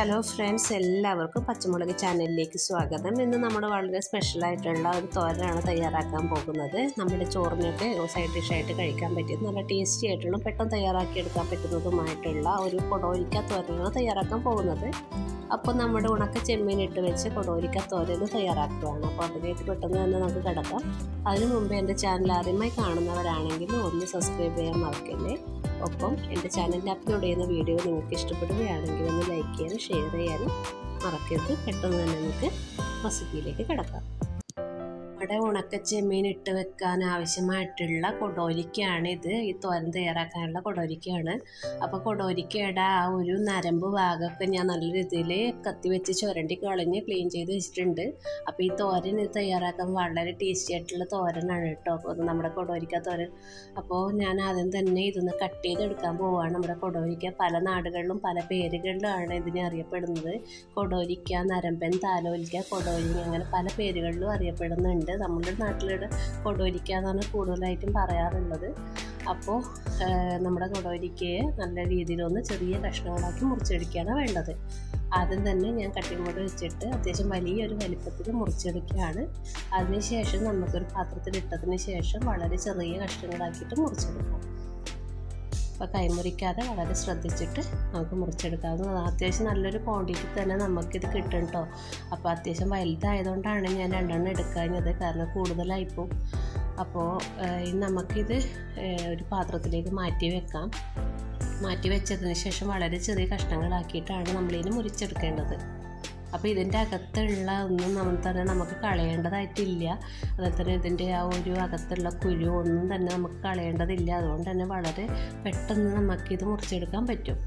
hello friends എല്ലാവർക്കും പച്ചമുളക് ചാനലിലേക്ക് സ്വാഗതം ഇന്ന് നമ്മൾ വളരെ സ്പെഷ്യലായിട്ടുള്ള ഒരു തോരനാണ് തയ്യാറാക്കാൻ പോകുന്നത് നമ്മുടെ ചോറിനൊക്കെ സൈഡ് ഡിഷായിട്ട് കഴിക്കാൻ പറ്റിയത് നല്ല ടേസ്റ്റി ആയിട്ടുള്ള പെട്ടെന്ന് തയ്യാറാക്കിയെടുക്കാൻ പറ്റുന്നതുമായിട്ടുള്ള ഒരു കൊടോരിക്ക തോരനാണ് തയ്യാറാക്കാൻ പോകുന്നത് അപ്പോൾ നമ്മുടെ ഉണക്ക ചെമ്മീൻ ഇട്ട് വെച്ച് കൊടോരിക്ക തോരൻ തയ്യാറാക്കുകയാണ് അപ്പോൾ അതിലേക്ക് പെട്ടെന്ന് തന്നെ നമുക്ക് കിടക്കാം അതിനു മുമ്പ് എൻ്റെ ചാനൽ ആദ്യമായി കാണുന്നവരാണെങ്കിൽ ഒന്ന് സബ്സ്ക്രൈബ് ചെയ്യാൻ മറക്കല്ലേ ഒപ്പം എൻ്റെ ചാനലിൽ അപ്ലോഡ് ചെയ്യുന്ന വീഡിയോ നിങ്ങൾക്ക് ഇഷ്ടപ്പെടുകയാണെങ്കിൽ ഒന്ന് ലൈക്ക് ചെയ്യാനും ഷെയർ ചെയ്യാനും മറക്കരുത് പെട്ടെന്ന് തന്നെ നമുക്ക് റെസിപ്പിയിലേക്ക് കിടക്കാം നമ്മുടെ ഉണക്കച്ചെമ്മീൻ ഇട്ട് വെക്കാൻ ആവശ്യമായിട്ടുള്ള കൊടോരിക്കയാണ് ഇത് ഈ തോരൻ തയ്യാറാക്കാനുള്ള കൊടോരിക്കയാണ് അപ്പോൾ കൊടോരിക്കയുടെ ആ ഒരു നരമ്പ് ഭാഗമൊക്കെ ഞാൻ നല്ല രീതിയിൽ കത്തി വെച്ച് ചുരണ്ടി കളഞ്ഞ് ക്ലീൻ ചെയ്ത് വെച്ചിട്ടുണ്ട് അപ്പോൾ ഈ തോരൻ ഇത് തയ്യാറാക്കാൻ വളരെ ടേസ്റ്റി ആയിട്ടുള്ള തോരനാണ് കേട്ടോ അപ്പോൾ നമ്മുടെ കൊടോരിക്ക തോരൻ അപ്പോൾ ഞാൻ ആദ്യം തന്നെ ഇതൊന്ന് കട്ട് ചെയ്തെടുക്കാൻ പോവുകയാണ് നമ്മുടെ കൊടോരിക്ക പല നാടുകളിലും പല പേരുകളിലാണ് ഇതിനെ അറിയപ്പെടുന്നത് കൊടോരിക്ക നരമ്പൻ താലോലിക്ക കൊടോരിക്ക അങ്ങനെ പല പേരുകളിലും അറിയപ്പെടുന്നുണ്ട് നമ്മുടെ നാട്ടിലൂടെ കൊടോരിക്ക എന്നാണ് കൂടുതലായിട്ടും പറയാറുള്ളത് അപ്പോൾ നമ്മുടെ കൊടോരിക്കയെ നല്ല രീതിയിലൊന്ന് ചെറിയ കഷ്ണങ്ങളാക്കി മുറിച്ചെടുക്കുകയാണ് വേണ്ടത് ആദ്യം തന്നെ ഞാൻ കട്ടിംഗ് ബോർഡ് വെച്ചിട്ട് അത്യാവശ്യം വലിയൊരു വലിപ്പത്തിൽ മുറിച്ചെടുക്കുകയാണ് അതിനുശേഷം നമുക്കൊരു പാത്രത്തിൽ ഇട്ടതിന് ശേഷം വളരെ ചെറിയ കഷ്ണങ്ങളാക്കിയിട്ട് മുറിച്ചെടുക്കാം അപ്പോൾ കൈമുറിക്കാതെ വളരെ ശ്രദ്ധിച്ചിട്ട് നമുക്ക് മുറിച്ചെടുക്കാവുന്നതാണ് അത്യാവശ്യം നല്ലൊരു ക്വാണ്ടിറ്റി തന്നെ നമുക്കിത് കിട്ടും കേട്ടോ അപ്പോൾ അത്യാവശ്യം വലുതായതുകൊണ്ടാണ് ഞാൻ രണ്ടെണ്ണം എടുക്കാഞ്ഞത് കാരണം കൂടുതലായിപ്പോൾ അപ്പോൾ നമുക്കിത് ഒരു പാത്രത്തിലേക്ക് മാറ്റി വെക്കാം മാറ്റി വെച്ചതിന് ശേഷം വളരെ ചെറിയ കഷ്ണങ്ങളാക്കിയിട്ടാണ് നമ്മളിതിന് മുറിച്ചെടുക്കേണ്ടത് അപ്പോൾ ഇതിൻ്റെ അകത്തുള്ള ഒന്നും നമ്മൾ തന്നെ നമുക്ക് കളയേണ്ടതായിട്ടില്ല അതുപോലെ തന്നെ ഇതിൻ്റെ ആ ഒരു അകത്തുള്ള കുരു ഒന്നും തന്നെ നമുക്ക് കളയേണ്ടതില്ല അതുകൊണ്ട് തന്നെ വളരെ പെട്ടെന്ന് നമുക്കിത് മുറിച്ചെടുക്കാൻ പറ്റും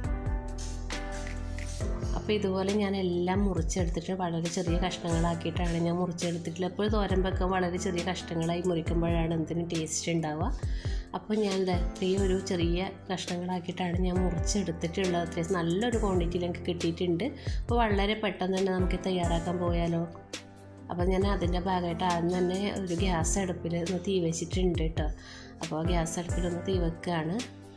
അപ്പോൾ ഇതുപോലെ ഞാൻ എല്ലാം മുറിച്ചെടുത്തിട്ട് വളരെ ചെറിയ കഷ്ണങ്ങളാക്കിയിട്ടാണ് ഞാൻ മുറിച്ചെടുത്തിട്ടുള്ളത് അപ്പോൾ തോരൻ വെക്കാൻ വളരെ ചെറിയ കഷ്ണങ്ങളായി മുറിക്കുമ്പോഴാണ് എന്തിനും ടേസ്റ്റ് ഉണ്ടാവുക അപ്പോൾ ഞാൻ ഈ ഒരു ചെറിയ കഷ്ണങ്ങളാക്കിയിട്ടാണ് ഞാൻ മുറിച്ചെടുത്തിട്ടുള്ളത് അത്യാവശ്യം നല്ലൊരു ക്വാണ്ടിറ്റിയിൽ എനിക്ക് കിട്ടിയിട്ടുണ്ട് അപ്പോൾ വളരെ പെട്ടെന്ന് തന്നെ നമുക്ക് തയ്യാറാക്കാൻ പോയാലോ അപ്പോൾ ഞാൻ അതിൻ്റെ ഭാഗമായിട്ട് ആദ്യം തന്നെ ഒരു ഗ്യാസ് അടുപ്പിൽ ഒന്ന് തീ വെച്ചിട്ടുണ്ട് കേട്ടോ അപ്പോൾ ഗ്യാസ് അടുപ്പിലൊന്ന് തീ വെക്കുകയാണ്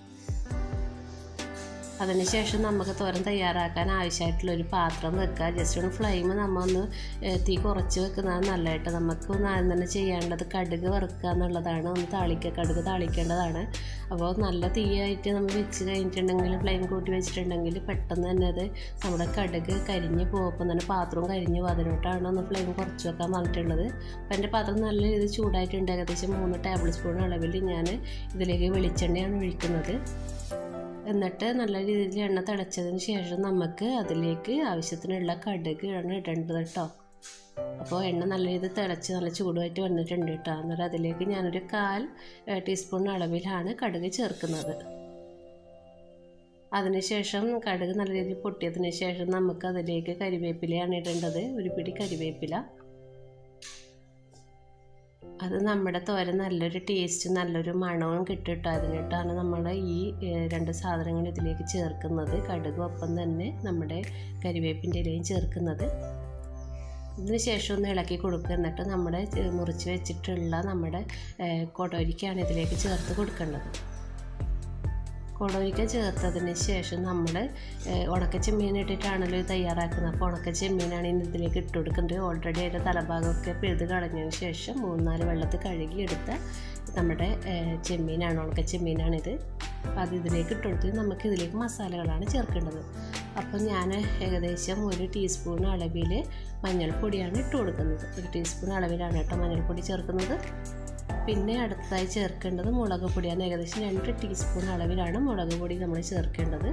അതിനുശേഷം നമുക്ക് തോരൻ തയ്യാറാക്കാൻ ആവശ്യമായിട്ടുള്ള ഒരു പാത്രം വെക്കുക ജസ്റ്റ് ഒന്ന് ഫ്ലെയിം നമ്മൾ ഒന്ന് തീ കുറച്ച് വെക്കുന്നത് നല്ലതായിട്ട് നമുക്ക് ഒന്ന് ആദ്യം തന്നെ ചെയ്യേണ്ടത് കടുക് വറുക്കുക എന്നുള്ളതാണ് ഒന്ന് താളിക്കുക കടുക് താളിക്കേണ്ടതാണ് അപ്പോൾ നല്ല തീയായിട്ട് നമ്മൾ വെച്ച് കഴിഞ്ഞിട്ടുണ്ടെങ്കിൽ ഫ്ലെയിം കൂട്ടി വെച്ചിട്ടുണ്ടെങ്കിൽ പെട്ടെന്ന് തന്നെ അത് നമ്മുടെ കടുക് കരിഞ്ഞ് പോകുമ്പോൾ തന്നെ പാത്രവും കരിഞ്ഞ് പോകും അതിനോട്ടാണ് ഒന്ന് ഫ്ലെയിം കുറച്ച് വെക്കാൻ പറഞ്ഞിട്ടുള്ളത് അപ്പോൾ എൻ്റെ പാത്രം നല്ല രീതിയിൽ ചൂടായിട്ടുണ്ട് ഏകദേശം മൂന്ന് ടേബിൾ സ്പൂൺ അളവിൽ ഞാൻ ഇതിലേക്ക് വെളിച്ചെണ്ണയാണ് ഒഴിക്കുന്നത് എന്നിട്ട് നല്ല രീതിയിൽ എണ്ണ തിളച്ചതിന് ശേഷം നമുക്ക് അതിലേക്ക് ആവശ്യത്തിനുള്ള കടുക് ആണ് ഇടേണ്ടത് കേട്ടോ അപ്പോൾ എണ്ണ നല്ല രീതിയിൽ തിളച്ച് നല്ല ചൂടുമായിട്ട് വന്നിട്ടുണ്ട് കേട്ടോ അന്നേരം അതിലേക്ക് ഞാനൊരു കാൽ ടീസ്പൂൺ അളവിലാണ് കടുക് ചേർക്കുന്നത് അതിനുശേഷം കടുക് നല്ല രീതിയിൽ പൊട്ടിയതിന് ശേഷം നമുക്ക് അതിലേക്ക് കരിവേപ്പിലയാണ് ഇടേണ്ടത് ഒരു പിടി കരിവേപ്പില അത് നമ്മുടെ തോരൻ നല്ലൊരു ടേസ്റ്റ് നല്ലൊരു മണവും കിട്ടിട്ടോ അതിനിട്ടാണ് നമ്മൾ ഈ രണ്ട് സാധനങ്ങൾ ഇതിലേക്ക് ചേർക്കുന്നത് കടുകും ഒപ്പം തന്നെ നമ്മുടെ കരിവേപ്പിൻ്റെ ഇലയും ചേർക്കുന്നത് ഇതിന് ശേഷം ഒന്ന് ഇളക്കി കൊടുക്കുക എന്നിട്ട് നമ്മുടെ മുറിച്ച് വെച്ചിട്ടുള്ള നമ്മുടെ കൊടോരിക്കാണ് ഇതിലേക്ക് ചേർത്ത് കൊടുക്കേണ്ടത് കൊടോരിക്ക ചേർത്തതിന് ശേഷം നമ്മൾ ഉണക്ക ചെമ്മീൻ ഇട്ടിട്ടാണല്ലോ ഇത് തയ്യാറാക്കുന്നത് അപ്പോൾ ഉണക്ക ചെമ്മീനാണ് ഇനി ഇതിലേക്ക് ഇട്ട് കൊടുക്കുന്നത് ഓൾറെഡി അതിൻ്റെ തലഭാഗമൊക്കെ പിഴുത് കളഞ്ഞതിന് ശേഷം മൂന്നാല് വെള്ളത്തിൽ കഴുകി എടുത്ത നമ്മുടെ ചെമ്മീനാണ് ഉണക്ക ചെമ്മീനാണിത് അപ്പോൾ അത് ഇതിലേക്ക് ഇട്ട് കൊടുത്ത് നമുക്ക് ഇതിലേക്ക് മസാലകളാണ് ചേർക്കേണ്ടത് അപ്പോൾ ഞാൻ ഏകദേശം ഒരു ടീസ്പൂൺ അളവിൽ മഞ്ഞൾപ്പൊടിയാണ് ഇട്ട് കൊടുക്കുന്നത് ഒരു ടീസ്പൂൺ അളവിലാണ് കേട്ടോ മഞ്ഞൾപ്പൊടി ചേർക്കുന്നത് പിന്നെ അടുത്തതായി ചേർക്കേണ്ടത് മുളക് പൊടിയാണ് ഏകദേശം രണ്ട് ടീസ്പൂൺ അളവിലാണ് മുളക് പൊടി നമ്മൾ ചേർക്കേണ്ടത്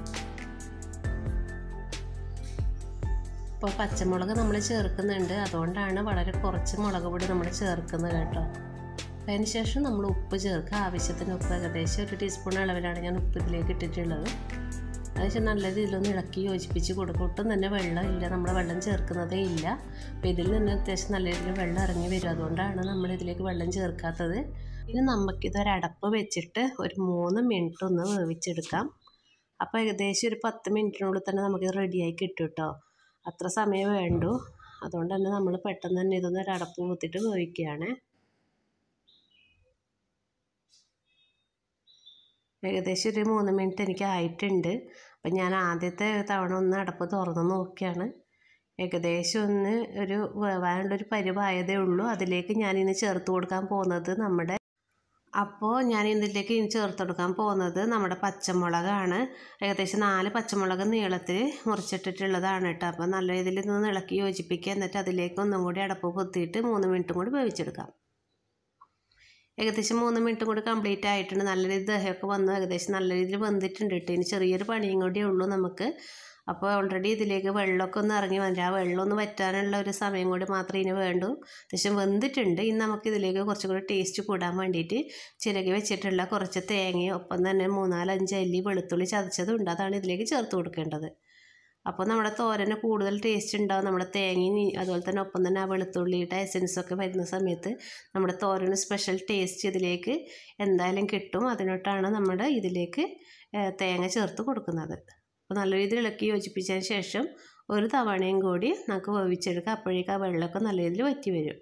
ഇപ്പോൾ പച്ചമുളക് നമ്മൾ ചേർക്കുന്നുണ്ട് അതുകൊണ്ടാണ് വളരെ കുറച്ച് മുളക് പൊടി നമ്മൾ ചേർക്കുന്നത് കേട്ടോ അതിന് ശേഷം നമ്മൾ ഉപ്പ് ചേർക്കുക ആവശ്യത്തിന് ഉപ്പ് ഏകദേശം ഒരു ടീസ്പൂൺ അളവിലാണ് ഞാൻ ഉപ്പ് ഇതിലേക്ക് ഇട്ടിട്ടുള്ളത് അതിനുശേഷം നല്ല രീതിയിലൊന്ന് ഇളക്കി യോജിപ്പിച്ച് കൊടുക്കും ഒട്ടും തന്നെ വെള്ളം ഇല്ല നമ്മൾ വെള്ളം ചേർക്കുന്നതേ ഇല്ല അപ്പോൾ ഇതിൽ നിന്ന് അത്യാവശ്യം നല്ല രീതിയിൽ വെള്ളം ഇറങ്ങി വരും അതുകൊണ്ടാണ് നമ്മൾ ഇതിലേക്ക് വെള്ളം ചേർക്കാത്തത് ഇനി നമുക്കിതൊരടപ്പ് വെച്ചിട്ട് ഒരു മൂന്ന് മിനിറ്റ് ഒന്ന് വേവിച്ചെടുക്കാം അപ്പോൾ ഏകദേശം ഒരു പത്ത് മിനിറ്റിനുള്ളിൽ തന്നെ നമുക്ക് റെഡിയായി കിട്ടും കേട്ടോ അത്ര സമയം വേണ്ടു അതുകൊണ്ട് തന്നെ നമ്മൾ പെട്ടെന്ന് തന്നെ ഇതൊന്ന് ഒരു അടപ്പ് കുത്തിയിട്ട് വേവിക്കുകയാണ് ഏകദേശം ഒരു മൂന്ന് മിനിറ്റ് എനിക്ക് ആയിട്ടുണ്ട് അപ്പം ഞാൻ ആദ്യത്തെ തവണ ഒന്ന് അടപ്പ് തുറന്ന് നോക്കിയാണ് ഏകദേശം ഒന്ന് ഒരു വേവാനുള്ളൊരു പരിവായതേ ഉള്ളൂ അതിലേക്ക് ഞാനിനി ചേർത്ത് കൊടുക്കാൻ പോകുന്നത് നമ്മുടെ അപ്പോൾ ഞാൻ ഇതിലേക്ക് ഇനി ചേർത്ത് കൊടുക്കാൻ പോകുന്നത് നമ്മുടെ പച്ചമുളകാണ് ഏകദേശം നാല് പച്ചമുളക് നീളത്തിൽ മുറിച്ചിട്ടിട്ടുള്ളതാണ് കേട്ടോ അപ്പോൾ നല്ല രീതിയിൽ നിന്ന് ഇളക്കി യോജിപ്പിക്കുക എന്നിട്ട് അതിലേക്ക് ഒന്നും കൂടി അടപ്പ് പൊത്തിയിട്ട് മൂന്ന് മിനിറ്റും കൂടി വേവിച്ചെടുക്കാം ഏകദേശം മൂന്ന് മിനിറ്റും കൂടി കംപ്ലീറ്റ് ആയിട്ടുണ്ട് നല്ല രീതിയിൽ ദഹയൊക്കെ വന്നു ഏകദേശം നല്ല രീതിയിൽ വെന്തിട്ടുണ്ട് കേട്ടോ ഇനി ചെറിയൊരു പണിയും കൂടി ഉള്ളൂ നമുക്ക് അപ്പോൾ ഓൾറെഡി ഇതിലേക്ക് വെള്ളമൊക്കെ ഒന്ന് ഇറങ്ങി വന്നിട്ട് ആ വെള്ളം ഒന്ന് വറ്റാനുള്ള ഒരു സമയം കൂടി മാത്രമേ ഇനി വേണ്ടൂ അത്യാവശ്യം വെന്തിട്ടുണ്ട് ഇനി നമുക്ക് ഇതിലേക്ക് കുറച്ചും കൂടി ടേസ്റ്റ് കൂടാൻ വേണ്ടിയിട്ട് ചിരകി വെച്ചിട്ടുള്ള കുറച്ച് തേങ്ങയും ഒപ്പം തന്നെ മൂന്നാലഞ്ച് അല്ലി വെളുത്തുള്ളി ചതച്ചതും ഉണ്ട് അതാണ് ഇതിലേക്ക് ചേർത്ത് കൊടുക്കേണ്ടത് അപ്പോൾ നമ്മുടെ തോരന് കൂടുതൽ ടേസ്റ്റ് ഉണ്ടാവും നമ്മുടെ തേങ്ങയും അതുപോലെ തന്നെ ഒപ്പം തന്നെ ആ വെളുത്തുള്ളിയുടെ എസൻസൊക്കെ വരുന്ന സമയത്ത് നമ്മുടെ തോരന് സ്പെഷ്യൽ ടേസ്റ്റ് ഇതിലേക്ക് എന്തായാലും കിട്ടും അതിനോട്ടാണ് നമ്മുടെ ഇതിലേക്ക് തേങ്ങ ചേർത്ത് കൊടുക്കുന്നത് അപ്പോൾ നല്ല രീതിയിൽ ഇളക്കി യോജിപ്പിച്ചതിന് ശേഷം ഒരു തവണയും കൂടി നമുക്ക് വേവിച്ചെടുക്കാം അപ്പോഴേക്കും ആ വെള്ളമൊക്കെ നല്ല രീതിയിൽ വറ്റി വരും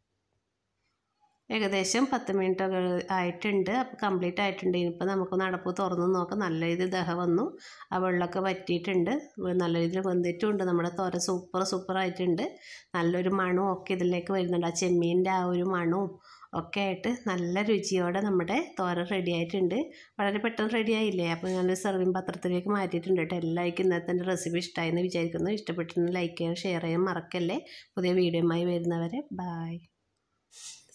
ഏകദേശം പത്ത് മിനിറ്റ് ഒക്കെ ആയിട്ടുണ്ട് അപ്പോൾ കംപ്ലീറ്റ് ആയിട്ടുണ്ട് ഇനിയിപ്പോൾ നമുക്കൊന്ന് അടപ്പ് തുറന്ന് നോക്കാം നല്ല രീതിയിൽ ദഹ വന്നു ആ വെള്ളമൊക്കെ വറ്റിയിട്ടുണ്ട് നല്ല രീതിയിൽ വെന്തിട്ടുമുണ്ട് നമ്മുടെ തോര സൂപ്പർ സൂപ്പർ ആയിട്ടുണ്ട് നല്ലൊരു മണവും ഒക്കെ ഇതിലേക്ക് വരുന്നുണ്ട് ആ ചെമ്മീൻ്റെ ആ ഒരു മണവും ഒക്കെ ആയിട്ട് നല്ല രുചിയോടെ നമ്മുടെ തോരൻ റെഡി ആയിട്ടുണ്ട് വളരെ പെട്ടെന്ന് റെഡി ആയില്ലേ അപ്പോൾ ഞാൻ സെർവിങ് പത്രത്തിലേക്ക് മാറ്റിയിട്ടുണ്ട് കേട്ടോ എല്ലാവർക്കും ഇന്നത്തെ എൻ്റെ റെസിപ്പി ഇഷ്ടമായി എന്ന് വിചാരിക്കുന്നു ഇഷ്ടപ്പെട്ടെന്ന് ലൈക്ക് ചെയ്യാൻ ഷെയർ ചെയ്യാൻ മറക്കല്ലേ പുതിയ വീഡിയോയുമായി വരുന്നവരെ ബായ്